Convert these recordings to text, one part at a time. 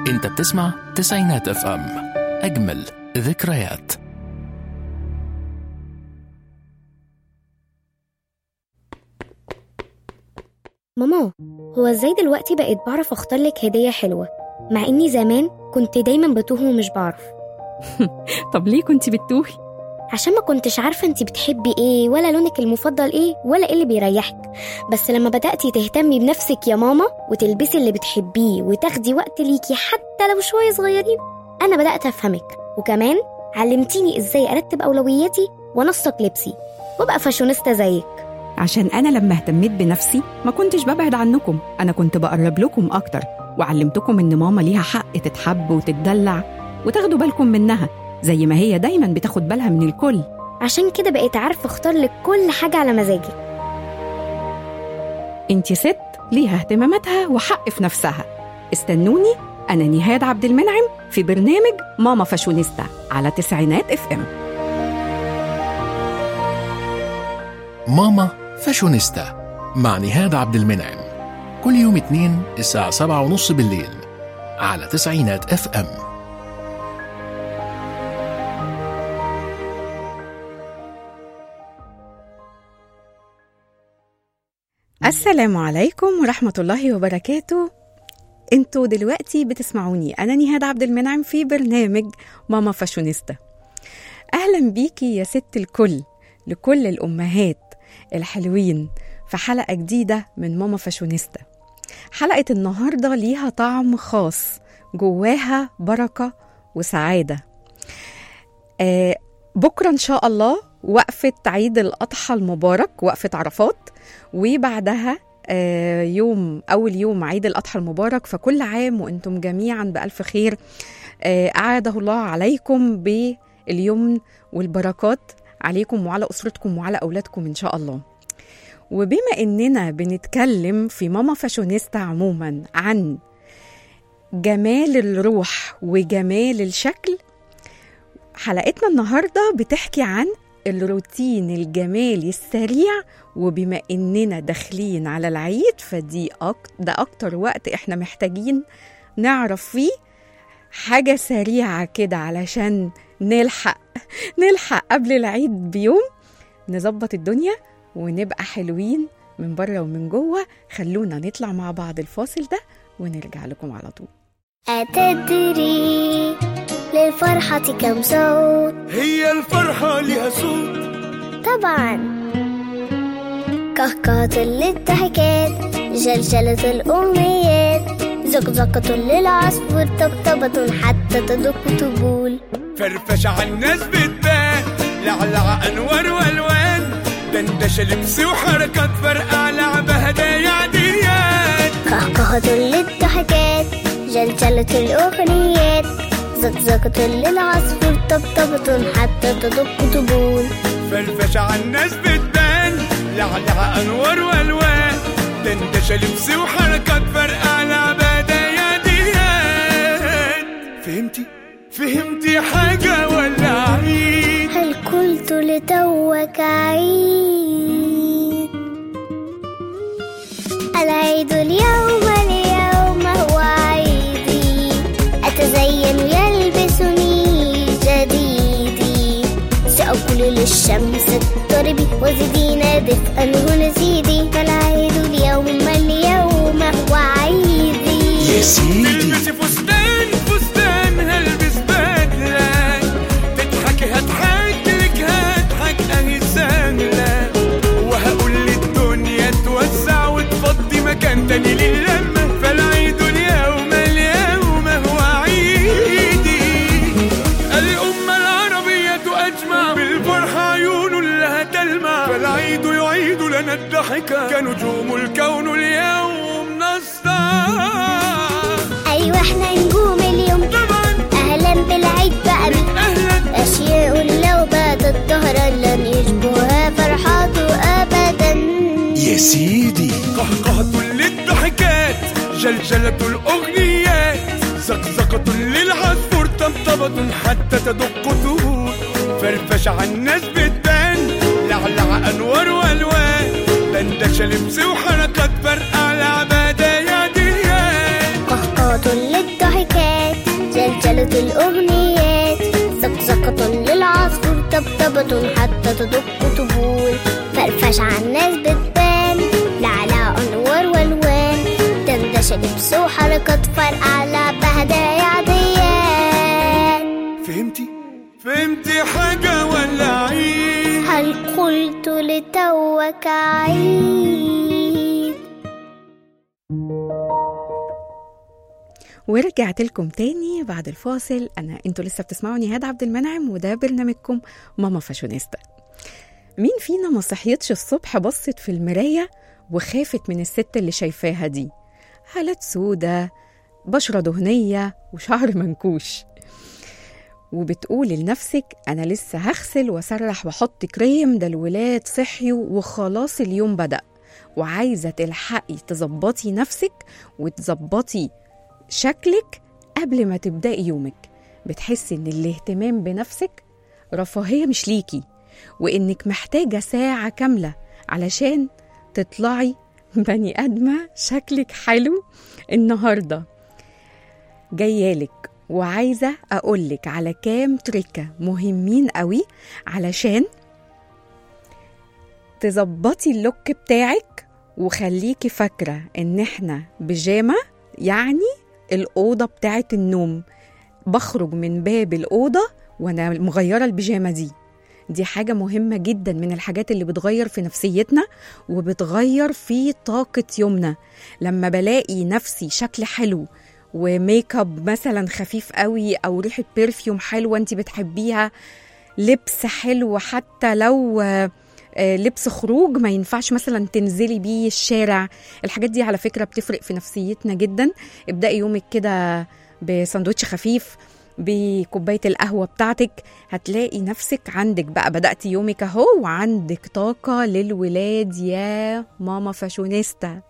انت بتسمع تسعينات اف ام اجمل ذكريات ماما هو ازاي دلوقتي بقيت بعرف اختار لك هدية حلوة مع اني زمان كنت دايما بتوه ومش بعرف طب ليه كنت بتتوهي؟ عشان ما كنتش عارفة انت بتحبي ايه ولا لونك المفضل ايه ولا ايه اللي بيريحك بس لما بدأتي تهتمي بنفسك يا ماما وتلبسي اللي بتحبيه وتاخدي وقت ليكي حتى لو شوية صغيرين انا بدأت افهمك وكمان علمتيني ازاي ارتب اولوياتي وانسق لبسي وابقى فاشونيستا زيك عشان أنا لما اهتميت بنفسي ما كنتش ببعد عنكم أنا كنت بقرب لكم أكتر وعلمتكم إن ماما ليها حق تتحب وتتدلع وتاخدوا بالكم منها زي ما هي دايما بتاخد بالها من الكل عشان كده بقيت عارفة اختار لك كل حاجة على مزاجي انت ست ليها اهتماماتها وحق في نفسها استنوني أنا نهاد عبد المنعم في برنامج ماما فاشونيستا على تسعينات اف ام ماما فاشونيستا مع نهاد عبد المنعم كل يوم اثنين الساعة سبعة ونص بالليل على تسعينات اف ام السلام عليكم ورحمة الله وبركاته انتوا دلوقتي بتسمعوني أنا نهاد عبد المنعم في برنامج ماما فاشونيستا أهلا بيكي يا ست الكل لكل الأمهات الحلوين في حلقة جديدة من ماما فاشونيستا حلقة النهاردة ليها طعم خاص جواها بركة وسعادة آه بكرة إن شاء الله وقفة عيد الأضحى المبارك وقفة عرفات وبعدها آه، يوم أول يوم عيد الأضحى المبارك فكل عام وأنتم جميعا بألف خير آه، أعاده الله عليكم باليمن والبركات عليكم وعلى أسرتكم وعلى أولادكم إن شاء الله وبما إننا بنتكلم في ماما فاشونيستا عموما عن جمال الروح وجمال الشكل حلقتنا النهاردة بتحكي عن الروتين الجمالي السريع وبما اننا داخلين على العيد فدي أك... ده اكتر وقت احنا محتاجين نعرف فيه حاجة سريعة كده علشان نلحق نلحق قبل العيد بيوم نظبط الدنيا ونبقى حلوين من بره ومن جوه خلونا نطلع مع بعض الفاصل ده ونرجع لكم على طول أتدري للفرحة كم صوت هي الفرحة لها صوت طبعا كهكهة للضحكات جلجلة الأمنيات زقزقة للعصفور طبطبة حتى تدق طبول فرفشة على الناس بتبان لعلع أنوار وألوان دندشة لبس وحركات فرقع لعبة هدايا عاديات كهكهة للضحكات جلجلة الأغنيات زقزقة للعصفور طبطبة حتى تدق طبول فرفشة على الناس بتبان لعلع أنوار وألوان دندشة لبس وحركات فرقع لعبة هدايا عاديات فهمتي؟ فهمتي حاجة ولا عيد؟ هل قلت لتوك عيد العيد اليوم اليوم هو عيدي أتزين يلبسني جديدي سأقول للشمس اضطربي وزدينا دفئا هنا زيدي فالعيد اليوم اليوم هو عيدي يا سيدي تلبسي فستان فستان هلبس بدلة تضحكي هضحك لك هضحك اهي سهلة وهقول للدنيا توسع وتفضي مكان تاني للمة فالعيد اليوم اليوم هو عيدي الأمة العربية أجمع بالفرحة عيون لها تلمع فالعيد يعيد لنا الضحكة كنجوم الكون اليوم نسطع أيوة احنا نجوم اليوم طبعا أهلا بالعيد بقى بي أهلا أشياء لو باتت ظهرا لن يشبهها فرحاته أبدا يا سيدي قهقهة للضحكات جلجلة الأغنيات زقزقة للعصفور طبطبة حتى تدق طهور فرفشة على الناس بتبان لعلع أنوار وألوان دندشة لبس وحركات فرقع لعبة يا ديان قهقهة للضحكات بالأغنيات زقزقة للعصفور طبطبة حتى تدق طبول فرفش على الناس بتبان لعلى أنوار والوان دندشة لبس وحركات فرقع لعبة هدايا عاديات فهمتي؟ فهمتي حاجة ولا عيد؟ هل قلت لتوك عيد ورجعت لكم تاني بعد الفاصل انا انتوا لسه بتسمعوا نهاد عبد المنعم وده برنامجكم ماما فاشونيستا مين فينا ما صحيتش الصبح بصت في المرايه وخافت من الست اللي شايفاها دي هالات سودة بشرة دهنية وشعر منكوش وبتقول لنفسك أنا لسه هغسل وأسرح وأحط كريم ده الولاد صحيوا وخلاص اليوم بدأ وعايزة تلحقي تظبطي نفسك وتظبطي شكلك قبل ما تبدأي يومك بتحسي إن الاهتمام بنفسك رفاهية مش ليكي وإنك محتاجة ساعة كاملة علشان تطلعي بني آدمة شكلك حلو النهاردة جايالك وعايزة أقولك على كام تركة مهمين قوي علشان تظبطي اللوك بتاعك وخليكي فاكرة إن إحنا بيجامة يعني الأوضة بتاعت النوم بخرج من باب الأوضة وأنا مغيرة البيجامة دي دي حاجة مهمة جدا من الحاجات اللي بتغير في نفسيتنا وبتغير في طاقة يومنا لما بلاقي نفسي شكل حلو وميك اب مثلا خفيف قوي او ريحه برفيوم حلوه انت بتحبيها لبس حلو حتى لو آه، آه، لبس خروج ما ينفعش مثلا تنزلي بيه الشارع الحاجات دي على فكره بتفرق في نفسيتنا جدا ابداي يومك كده بساندوتش خفيف بكوبايه القهوه بتاعتك هتلاقي نفسك عندك بقى بداتي يومك اهو وعندك طاقه للولاد يا ماما فاشونيستا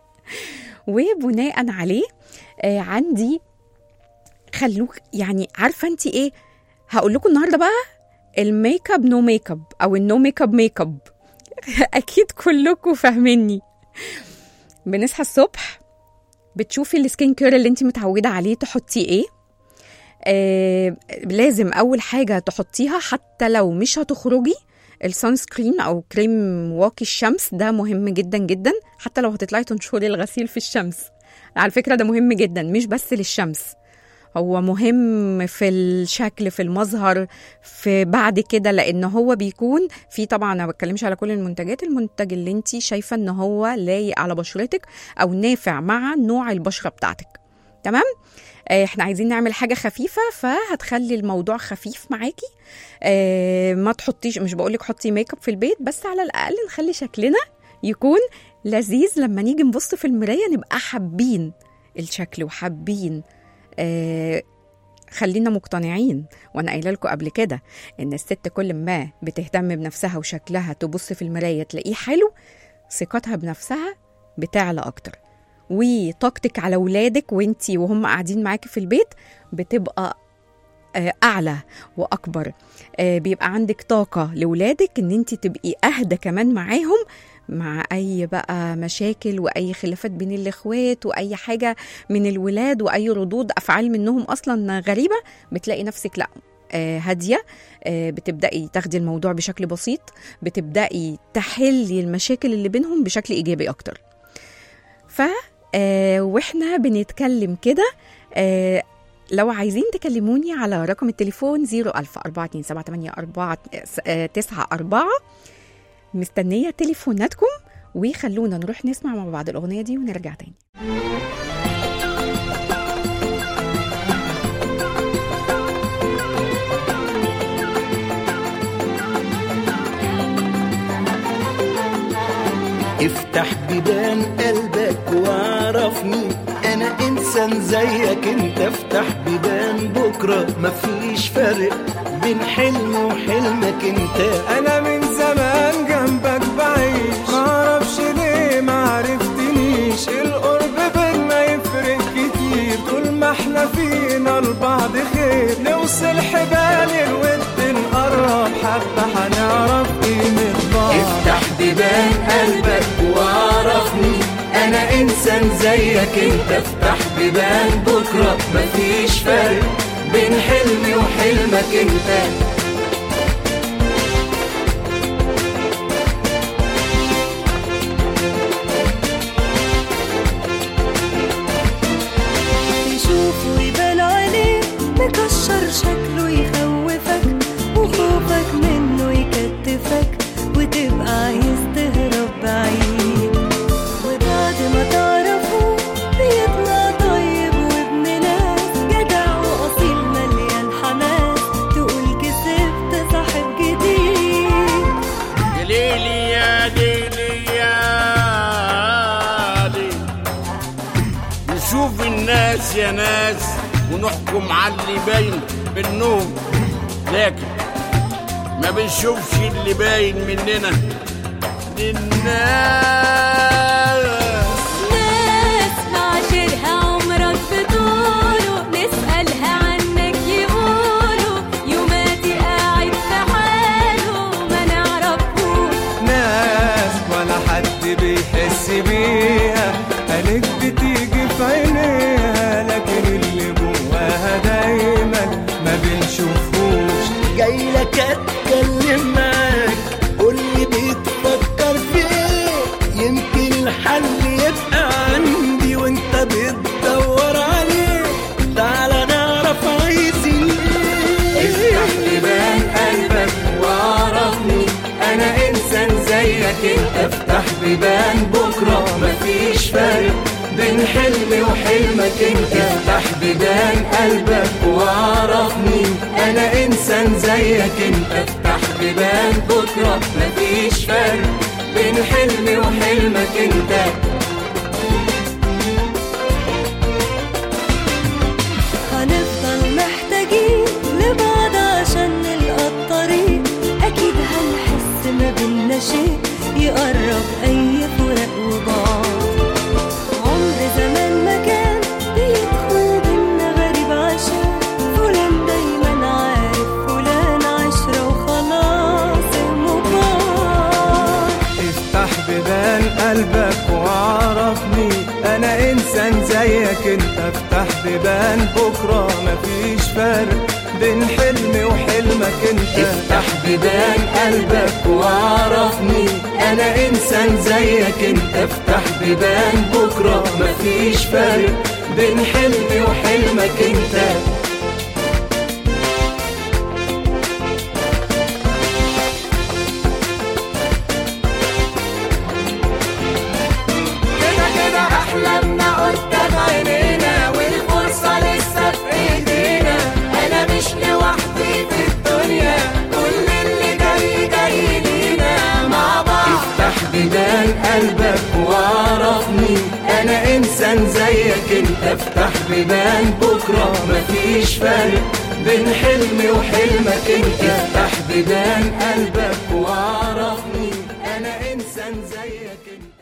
وبناء عليه آه عندي خلوك يعني عارفه انت ايه هقول لكم النهارده بقى الميك اب نو ميك اب او النو ميك اب ميك اب اكيد كلكم فاهميني بنصحى الصبح بتشوفي السكين كير اللي انت متعوده عليه تحطيه ايه آه لازم اول حاجه تحطيها حتى لو مش هتخرجي السان سكرين او كريم واقي الشمس ده مهم جدا جدا حتى لو هتطلعي تنشري الغسيل في الشمس على فكره ده مهم جدا مش بس للشمس هو مهم في الشكل في المظهر في بعد كده لان هو بيكون في طبعا انا ما بتكلمش على كل المنتجات المنتج اللي انت شايفه ان هو لايق على بشرتك او نافع مع نوع البشره بتاعتك تمام آه، احنا عايزين نعمل حاجه خفيفه فهتخلي الموضوع خفيف معاكي آه، ما تحطيش مش بقولك حطي ميك اب في البيت بس على الاقل نخلي شكلنا يكون لذيذ لما نيجي نبص في المرايه نبقى حابين الشكل وحابين آه خلينا مقتنعين وانا قايله لكم قبل كده ان الست كل ما بتهتم بنفسها وشكلها تبص في المرايه تلاقيه حلو ثقتها بنفسها بتعلى اكتر وطاقتك على ولادك وانتي وهم قاعدين معاكي في البيت بتبقى آه، اعلى واكبر آه، بيبقى عندك طاقه لولادك ان انت تبقي اهدى كمان معاهم مع اي بقى مشاكل واي خلافات بين الاخوات واي حاجه من الولاد واي ردود افعال منهم اصلا غريبه بتلاقي نفسك لا آه، هاديه آه، بتبداي تاخدي الموضوع بشكل بسيط بتبداي تحلي المشاكل اللي بينهم بشكل ايجابي اكتر ف آه، واحنا بنتكلم كده آه، لو عايزين تكلموني على رقم التليفون 01000 427 مستنية تليفوناتكم وخلونا نروح نسمع مع بعض الأغنية دي ونرجع تاني افتح بيبان قلبك وعرفني انا انسان زيك انت افتح بيبان بكره مفيش فرق بين حلم وحلمك انت انا من زمان جنبك بعيش معرفش ليه معرفتنيش القرب بينا يفرق كتير طول ما احنا فينا لبعض خير نوصل حبال الود نقرب حبة هنعرف قيمة بعض افتح بيبان قلبك وعرفني انا انسان زيك انت افتح بيبان بكره مفيش فرق بين حلمي وحلمك انت تشوفه يبان عليه مكشر شكله يخوفك وخوفك منه يكتفك وتبقى عايز تهرب بعيد وبعد ما تعرفه بيطلع طيب وابن ناس جدع واصيل مليان حماس تقول كسبت صاحب جديد ليلي يا ليلي يا ليلي نشوف الناس يا ناس ونحكم على اللي باين بالنوم لكن ما بنشوفش اللي باين مننا للناس ناس معاشرها عمرك بطوله نسألها عنك يقولوا يوماتي قاعد في حاله ما نعرفوش ناس ولا حد بيحس بيها قالك بتيجي في عينيها لكن اللي جواها دايما ما بنشوفوش جاي لك اتكلم معاك قول لي بتفكر في ايه يمكن الحل يبقى عندي وانت بتدور عليه تعالى نعرف عايزين ايه افتح بيبان قلبك وعرفني انا انسان زيك انت افتح بيبان بكره مفيش فرق بين حلمي وحلمك انت افتح بيبان قلبك وعرفني انا انسان زيك انت افتح بيبان بكره مفيش فرق بين حلمي وحلمك انت هنفضل محتاجين لبعض عشان نلقى الطريق أكيد هنحس ما بينا شيء يقرب أي فراق وبعض عمر زمان ما كان بيدخل بينا غريب عشان فلان دايما عارف فلان عشرة وخلاص المبار افتح بيبان قلبك وعرفني انا انسان زيك انت افتح بيبان بكره مفيش فرق بين حلمي وحلمك انت افتح بيبان قلبك وعرفني انا انسان زيك انت افتح بيبان بكره مفيش فرق بين حلمي وحلمك انت كده كده احلامنا قدام عينينا والفرصه لسه في ايدينا انا مش لوحدي في الدنيا كل اللي جاي جاي لينا مع بعض افتح بيبان قلبك وعرفني انا انسان زيك انت افتح بيبان بكره مفيش فرق بين حلمي وحلمك انت افتح بيبان قلبك وعرفني انا انسان زيك انت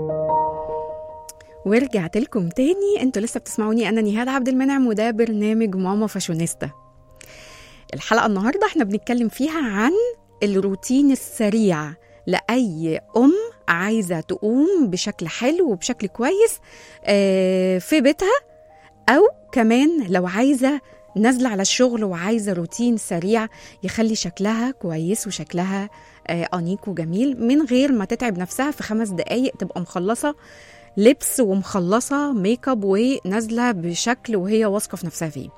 ورجعت لكم تاني انتوا لسه بتسمعوني انا نهاد عبد المنعم وده برنامج ماما فاشونيستا الحلقه النهارده احنا بنتكلم فيها عن الروتين السريع لاي ام عايزه تقوم بشكل حلو وبشكل كويس آه، في بيتها او كمان لو عايزه نازله على الشغل وعايزه روتين سريع يخلي شكلها كويس وشكلها آه، انيق وجميل من غير ما تتعب نفسها في خمس دقايق تبقى مخلصه لبس ومخلصه ميك اب ونازله بشكل وهي واثقه في نفسها فيه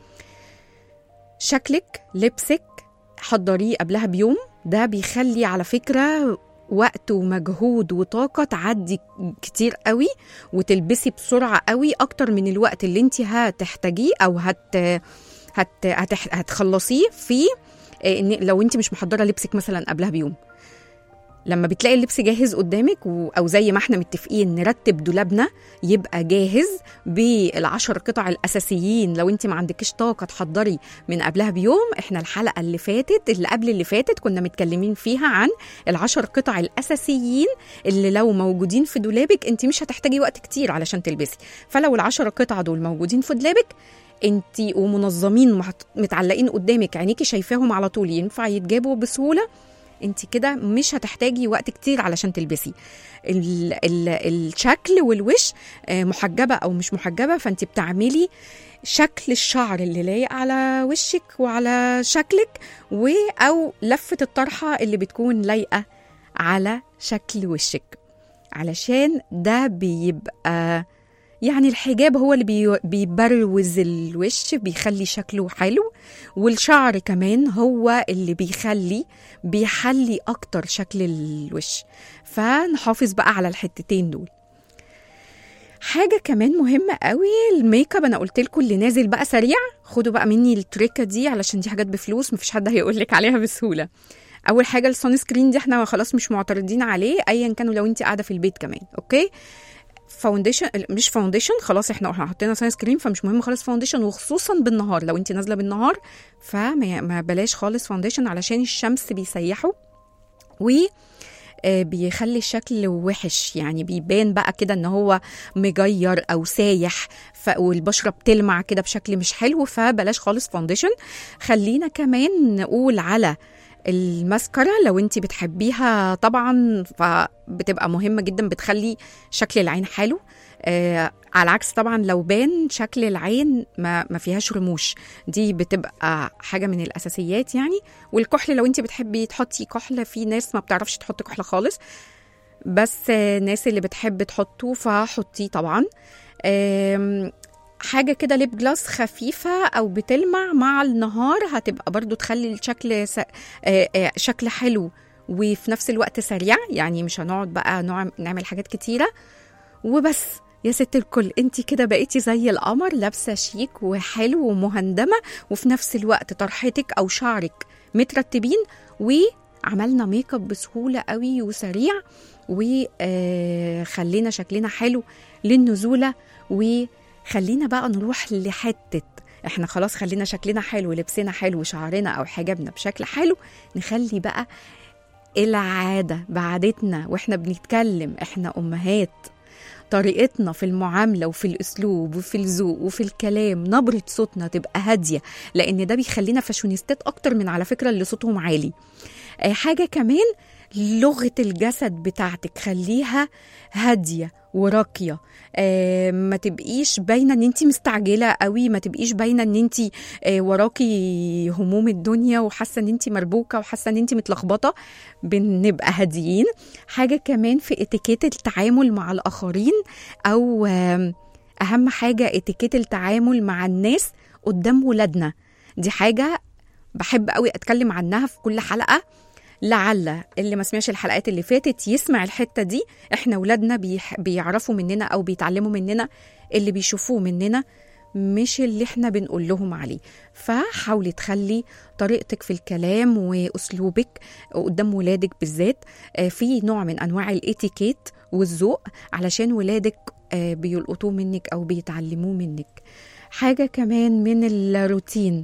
شكلك لبسك حضريه قبلها بيوم ده بيخلي على فكره وقت ومجهود وطاقة تعدي كتير قوي وتلبسي بسرعة قوي أكتر من الوقت اللي انت هتحتاجيه أو هت هت هتح... هتخلصيه في إن لو انت مش محضرة لبسك مثلا قبلها بيوم لما بتلاقي اللبس جاهز قدامك و... او زي ما احنا متفقين نرتب دولابنا يبقى جاهز بالعشر قطع الاساسيين لو انت ما عندكش طاقه تحضري من قبلها بيوم احنا الحلقه اللي فاتت اللي قبل اللي فاتت كنا متكلمين فيها عن العشر قطع الاساسيين اللي لو موجودين في دولابك انت مش هتحتاجي وقت كتير علشان تلبسي فلو العشر قطع دول موجودين في دولابك انت ومنظمين ومحط- متعلقين قدامك عينيكي شايفاهم على طول ينفع يتجابوا بسهوله انت كده مش هتحتاجي وقت كتير علشان تلبسي ال ال الشكل والوش آه، محجبه او مش محجبه فانت بتعملي شكل الشعر اللي لايق على وشك وعلى شكلك و او لفه الطرحه اللي بتكون لايقه على شكل وشك علشان ده بيبقى يعني الحجاب هو اللي بي- بيبروز الوش بيخلي شكله حلو والشعر كمان هو اللي بيخلي بيحلي اكتر شكل الوش فنحافظ بقى على الحتتين دول حاجه كمان مهمه قوي الميك اب انا قلت لكم اللي نازل بقى سريع خدوا بقى مني التريكه دي علشان دي حاجات بفلوس مفيش حد هيقول لك عليها بسهوله اول حاجه السون سكرين دي احنا خلاص مش معترضين عليه ايا كانوا لو انت قاعده في البيت كمان اوكي فاونديشن مش فاونديشن خلاص احنا احنا حطينا سان سكرين فمش مهم خالص فاونديشن وخصوصا بالنهار لو انت نازله بالنهار فما ما بلاش خالص فاونديشن علشان الشمس بيسيحه و آه، بيخلي الشكل وحش يعني بيبان بقى كده ان هو مجير او سايح ف... والبشره بتلمع كده بشكل مش حلو فبلاش خالص فاونديشن خلينا كمان نقول على الماسكارا لو انت بتحبيها طبعا فبتبقى مهمه جدا بتخلي شكل العين حلو آه على العكس طبعا لو بان شكل العين ما, ما فيهاش رموش دي بتبقى حاجه من الاساسيات يعني والكحل لو انت بتحبي تحطي كحل في ناس ما بتعرفش تحط كحل خالص بس آه، الناس اللي بتحب تحطه فحطيه طبعا آم، حاجه كده ليب جلاس خفيفه او بتلمع مع النهار هتبقى برضو تخلي الشكل س... آه، آه، شكل حلو وفي نفس الوقت سريع يعني مش هنقعد بقى نوع- نعمل حاجات كتيره وبس يا ست الكل انت كده بقيتي زي القمر لابسه شيك وحلو ومهندمه وفي نفس الوقت طرحتك او شعرك مترتبين وعملنا ميك اب بسهوله قوي وسريع وخلينا شكلنا حلو للنزوله وخلينا بقى نروح لحته احنا خلاص خلينا شكلنا حلو لبسنا حلو شعرنا او حجابنا بشكل حلو نخلي بقى العاده بعادتنا واحنا بنتكلم احنا امهات طريقتنا في المعامله وفي الاسلوب وفي الذوق وفي الكلام نبره صوتنا تبقى هاديه لان ده بيخلينا فاشونيستات اكتر من على فكره اللي صوتهم عالي آه، حاجه كمان لغه الجسد بتاعتك خليها هاديه وراقيه آه، ما تبقيش باينه ان انت مستعجله قوي ما تبقيش باينه ان انت آه، وراكي هموم الدنيا وحاسه ان انت مربوكه وحاسه ان انت متلخبطه بنبقى هاديين حاجه كمان في اتيكيت التعامل مع الاخرين او آم، اهم حاجه اتيكيت التعامل مع الناس قدام ولادنا دي حاجه بحب قوي اتكلم عنها في كل حلقه لعل اللي ما سمعش الحلقات اللي فاتت يسمع الحته دي احنا ولادنا بيح... بيعرفوا مننا او بيتعلموا مننا اللي بيشوفوه مننا مش اللي احنا بنقول لهم عليه فحاولي تخلي طريقتك في الكلام واسلوبك قدام ولادك بالذات آه، في نوع من انواع الاتيكيت والذوق علشان ولادك آه، بيلقطوه منك او بيتعلموه منك حاجه كمان من الروتين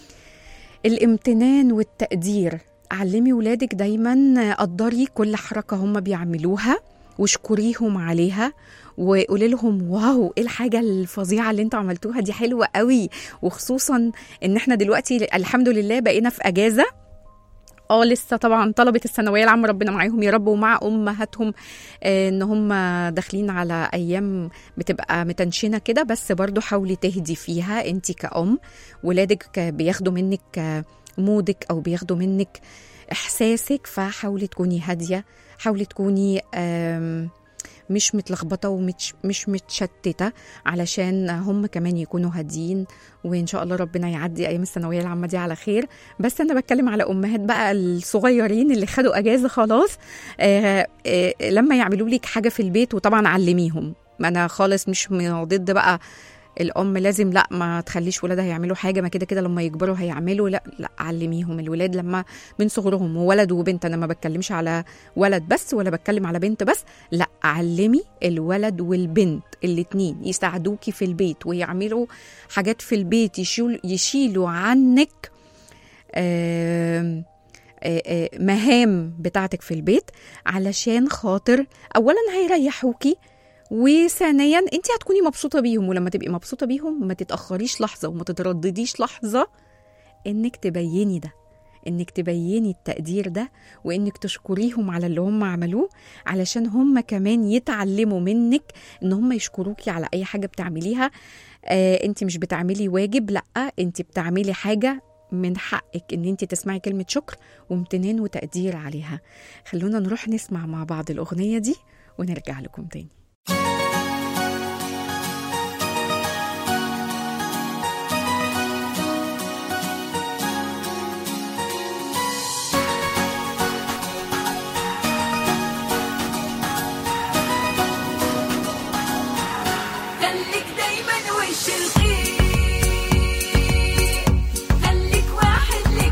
الامتنان والتقدير علمي ولادك دايما قدري كل حركه هم بيعملوها واشكريهم عليها وقولي لهم واو ايه الحاجه الفظيعه اللي انتوا عملتوها دي حلوه قوي وخصوصا ان احنا دلوقتي الحمد لله بقينا في اجازه اه لسه طبعا طلبه الثانويه العامه ربنا معاهم يا رب ومع امهاتهم آه، ان هم داخلين على ايام بتبقى متنشنه كده بس برضو حاولي تهدي فيها انت كأم ولادك بياخدوا منك مودك او بياخدوا منك احساسك فحاولي تكوني هاديه حاولي تكوني آم، مش متلخبطه ومش مش متشتته علشان هم كمان يكونوا هاديين وان شاء الله ربنا يعدي ايام الثانويه العامه دي على خير بس انا بتكلم على امهات بقى الصغيرين اللي خدوا اجازه خلاص آه آه لما يعملوا لك حاجه في البيت وطبعا علميهم ما انا خالص مش م- ضد بقى الام لازم لا ما تخليش ولادها يعملوا حاجه ما كده كده لما يكبروا هيعملوا لا لا علميهم الولاد لما من صغرهم وولد وبنت انا ما بتكلمش على ولد بس ولا بتكلم على بنت بس لا علمي الولد والبنت الاتنين يساعدوكي في البيت ويعملوا حاجات في البيت يشيل يشيلوا عنك آم، آه، آه، مهام بتاعتك في البيت علشان خاطر اولا هيريحوكي وثانيا انت هتكوني مبسوطه بيهم ولما تبقي مبسوطه بيهم ما تتاخريش لحظه وما تتردديش لحظه انك تبيني ده انك تبيني التقدير ده وانك تشكريهم على اللي هم عملوه علشان هم كمان يتعلموا منك ان هم يشكروكي على اي حاجه بتعمليها آه انت مش بتعملي واجب لا انت بتعملي حاجه من حقك ان انت تسمعي كلمه شكر وامتنان وتقدير عليها خلونا نروح نسمع مع بعض الاغنيه دي ونرجع لكم تاني خليك دايما وش الخير خليك واحد لك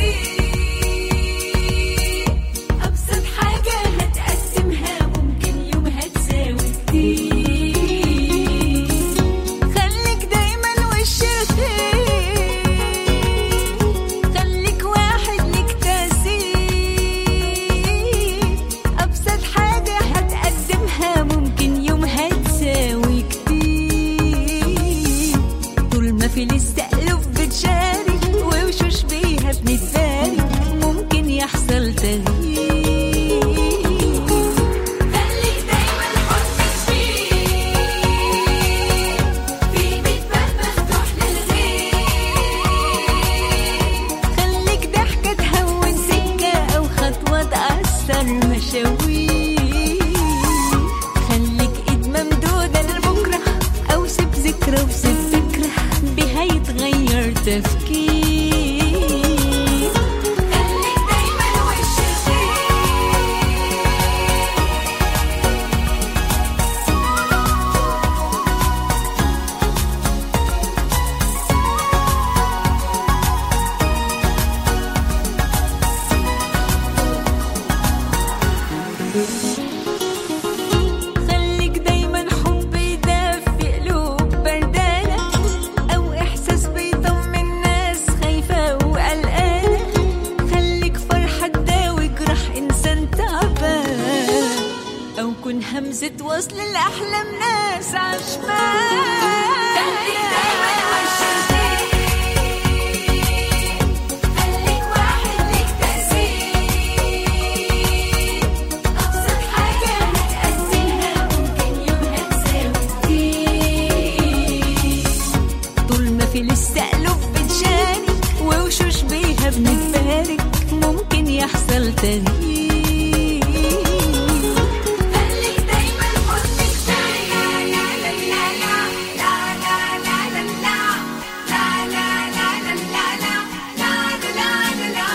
تأثير أبسط حاجة هتقدمها ممكن يومها تساوي كتير خليك دايما وش الخير خليك واحد لك تأثير أبسط حاجة هتقدمها ممكن يومها تساوي كتير طول ما في لسه قلوب بتشارك ووشوش بيها بنتبارك ممكن يحصل تغيير خليك دايما حضنك فيه في بيت باب مفتوح للغير خليك ضحكة تهون سكة أو خطوة تأثر مشاوير خليك إيد ممدودة لبكرة أو سيب ذكرى وسيب فكرة بها يتغير تفكير خليك دايما وش الخير خليك دايما حب يدفي قلوب بردانة أو إحساس بيطمن ناس خايفة وقلقانة خليك فرحة تداوي جرح إنسان تعبان أو كن همزة وصل لأحلام ناس عشمان خليك دايما وش خليك واحد ليك تأثير أبسط حاجة هتقدمها ممكن يومها تساوي كتير طول ما في لسه قلوب بتشارك ووشوش بيها بنتبارك ممكن يحصل تغيير خليك دايما حضنك فيا لا لا لا لا لا لا لا لا لا لا لا لا لا لا لا لا لا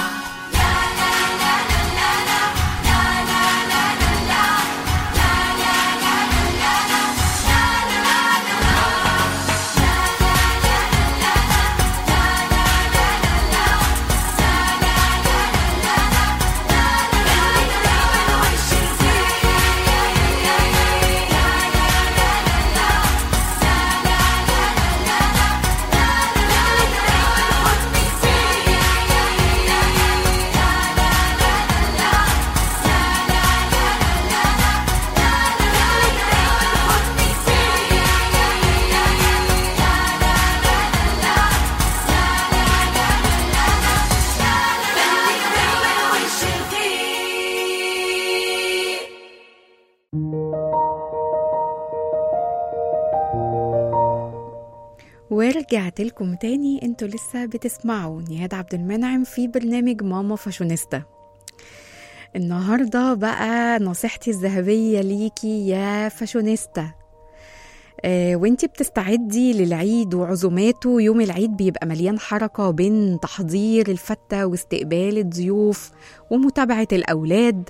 ورجعت لكم تاني انتوا لسه بتسمعوا نهاد عبد المنعم في برنامج ماما فاشونيستا النهارده بقى نصيحتي الذهبيه ليكي يا فاشونيستا آه وانتي بتستعدي للعيد وعزوماته يوم العيد بيبقى مليان حركة بين تحضير الفتة واستقبال الضيوف ومتابعة الأولاد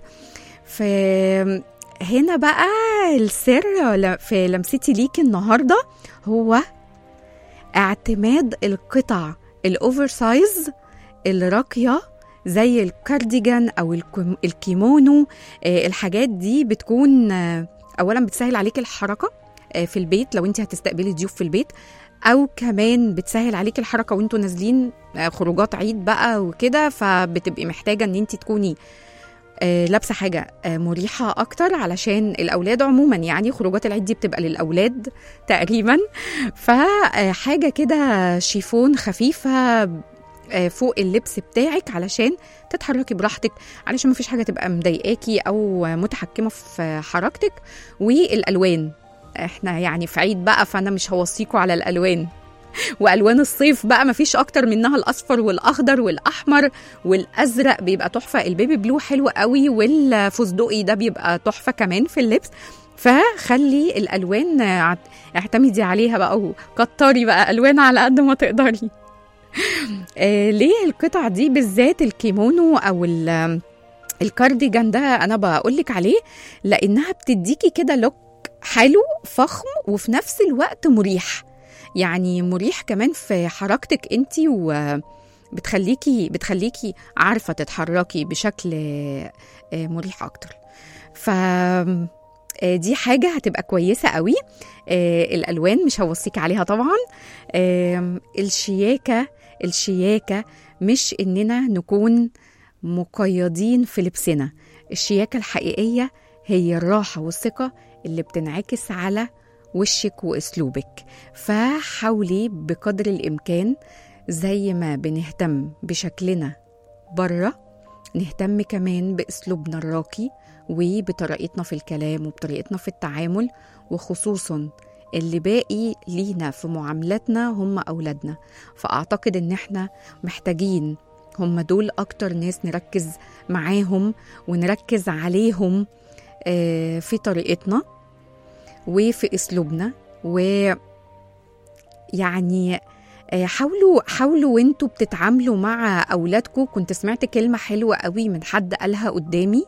فهنا بقى السر ل- في لمستي ليكي النهاردة هو اعتماد القطع الاوفر سايز الراقيه زي الكارديجان او الكم- الكيمونو آه، الحاجات دي بتكون آه، اولا بتسهل عليك الحركه آه، في البيت لو انت هتستقبلي ضيوف في البيت او كمان بتسهل عليك الحركه وانتوا نازلين آه، خروجات عيد بقى وكده فبتبقي محتاجه ان انت تكوني آه، لابسه حاجه آه، مريحه اكتر علشان الاولاد عموما يعني خروجات العيد دي بتبقى للاولاد تقريبا فحاجه كده شيفون خفيفه آه، فوق اللبس بتاعك علشان تتحركي براحتك علشان مفيش حاجه تبقى مضايقاكي او متحكمه في حركتك والالوان احنا يعني في عيد بقى فانا مش هوصيكوا على الالوان والوان الصيف بقى مفيش اكتر منها الاصفر والاخضر والاحمر والازرق بيبقى تحفه البيبي بلو حلو قوي والفستقي ده بيبقى تحفه كمان في اللبس فخلي الالوان آه، اعتمدي عليها بقى وكتري بقى الوان على قد ما تقدري آه، ليه القطع دي بالذات الكيمونو او ال- الكارديجان ده انا بقولك عليه لانها بتديكي كده لوك حلو فخم وفي نفس الوقت مريح يعني مريح كمان في حركتك انت وبتخليكي بتخليكي عارفه تتحركي بشكل آه، آه، مريح اكتر ف آه، دي حاجة هتبقى كويسة قوي آه، الألوان مش هوصيك عليها طبعا آم، الشياكة الشياكة مش إننا نكون مقيدين في لبسنا الشياكة الحقيقية هي الراحة والثقة اللي بتنعكس على وشك وأسلوبك فحاولي بقدر الإمكان زي ما بنهتم بشكلنا بره نهتم كمان بأسلوبنا الراقي وبطريقتنا في الكلام وبطريقتنا في التعامل وخصوصا اللي باقي لينا في معاملاتنا هم أولادنا فأعتقد إن إحنا محتاجين هم دول أكتر ناس نركز معاهم ونركز عليهم آه، في طريقتنا وفي أسلوبنا و يعني آه، حاولوا حاولوا وانتوا بتتعاملوا مع اولادكم كنت سمعت كلمه حلوه قوي من حد قالها قدامي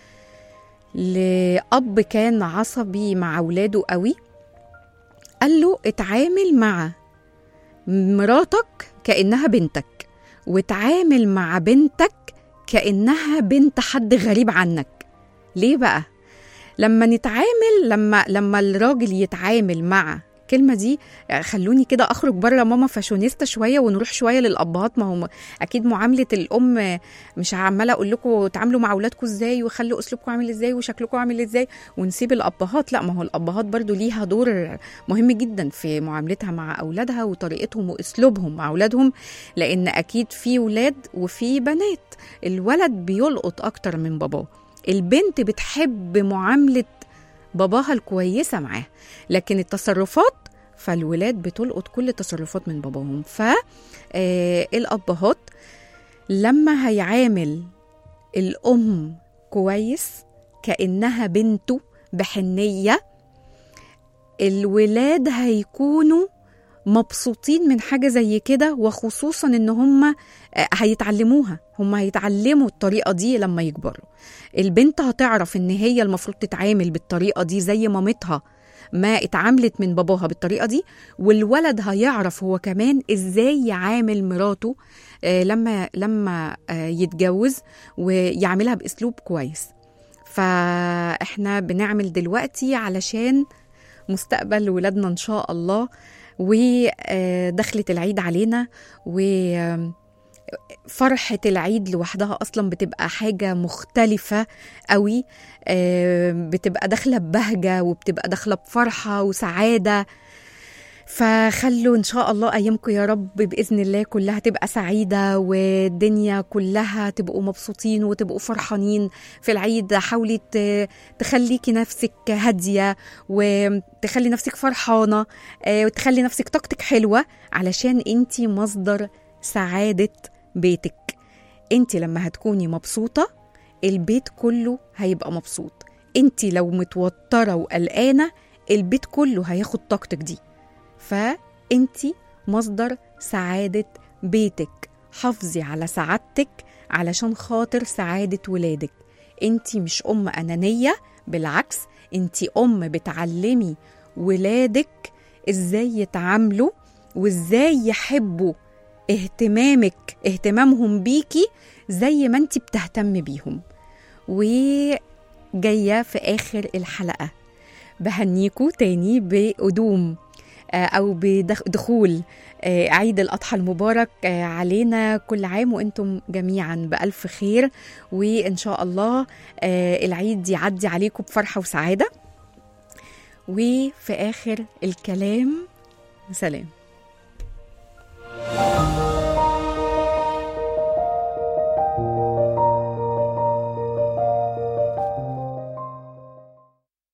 لأب كان عصبي مع اولاده قوي قال له اتعامل مع مراتك كانها بنتك وتعامل مع بنتك كانها بنت حد غريب عنك ليه بقى لما نتعامل لما لما الراجل يتعامل مع الكلمه دي خلوني كده اخرج بره ماما فاشونيستا شويه ونروح شويه للابهات ما هو اكيد معامله الام مش عماله اقول لكم تعاملوا مع اولادكم ازاي وخلوا اسلوبكم عامل ازاي وشكلكم عامل ازاي ونسيب الابهات لا ما هو الابهات برضو ليها دور مهم جدا في معاملتها مع اولادها وطريقتهم واسلوبهم مع اولادهم لان اكيد في ولاد وفي بنات الولد بيلقط اكتر من باباه البنت بتحب معامله باباها الكويسه معاه لكن التصرفات فالولاد بتلقط كل التصرفات من باباهم فالابهات لما هيعامل الام كويس كانها بنته بحنيه الولاد هيكونوا مبسوطين من حاجة زي كده وخصوصا ان هم هيتعلموها هم هيتعلموا الطريقة دي لما يكبروا البنت هتعرف ان هي المفروض تتعامل بالطريقة دي زي مامتها ما اتعاملت من باباها بالطريقة دي والولد هيعرف هو كمان ازاي يعامل مراته آه، لما لما آه، يتجوز ويعملها باسلوب كويس فاحنا بنعمل دلوقتي علشان مستقبل ولادنا ان شاء الله ودخلت العيد علينا و فرحة العيد لوحدها أصلا بتبقى حاجة مختلفة قوي آه، بتبقى داخلة ببهجة وبتبقى داخلة بفرحة وسعادة فخلوا إن شاء الله أيامكم يا رب بإذن الله كلها تبقى سعيدة والدنيا كلها تبقوا مبسوطين وتبقوا فرحانين في العيد حاولي ت- تخليكي نفسك هادية وتخلي نفسك فرحانة آه، وتخلي نفسك طاقتك حلوة علشان انتي مصدر سعادة بيتك انتي لما هتكوني مبسوطة البيت كله هيبقى مبسوط انتي لو متوترة وقلقانة البيت كله هياخد طاقتك دي فانتي مصدر سعادة بيتك حافظي على سعادتك علشان خاطر سعادة ولادك انتي مش أم أنانية بالعكس انتي أم بتعلمي ولادك ازاي يتعاملوا وازاي يحبوا اهتمامك اهتمامهم بيكي زي ما انتي بتهتمي بيهم وجاية في آخر الحلقة بهنيكوا تاني بقدوم آه، أو بدخول آه، عيد الأضحى المبارك آه، علينا كل عام وأنتم جميعا بألف خير وإن شاء الله آه، العيد يعدي عليكم بفرحة وسعادة وفي آخر الكلام سلام